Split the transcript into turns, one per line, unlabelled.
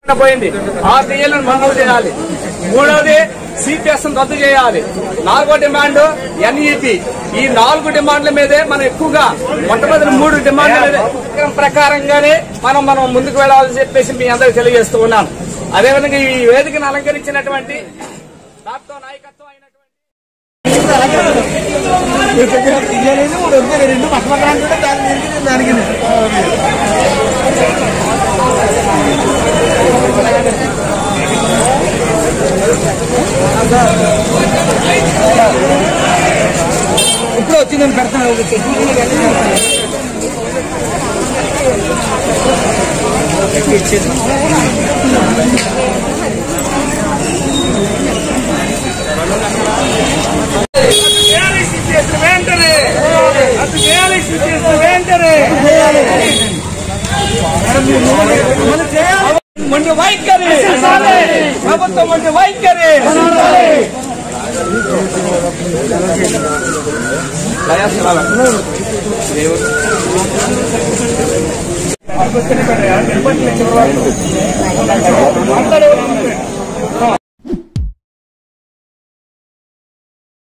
పోయింది ఆ డిఎల్ను మంజూరు చేయాలి మూడవది సిపిఎస్ రద్దు చేయాలి నాలుగో డిమాండ్ ఎన్ఈపి ఈ నాలుగు డిమాండ్ల మీదే మనం ఎక్కువగా మొట్టమొదటి మూడు డిమాండ్ల మీద ప్రకారంగానే మనం మనం ముందుకు వెళ్ళాలని చెప్పేసి మీ అందరికి తెలియజేస్తూ ఉన్నాను అదేవిధంగా ఈ వేదికను అలంకరించినటువంటి నాతో నాయకత్వం అయినటువంటి
ఇప్పుడు వచ్చిందని పెడతాను
చేయాలి సిపిఎస్ వెంటనే రద్దు చేయాలి సిపిఎస్ వెంటనే మొండి వైఖరి ప్రభుత్వం మొండి వైఖరి అందరూ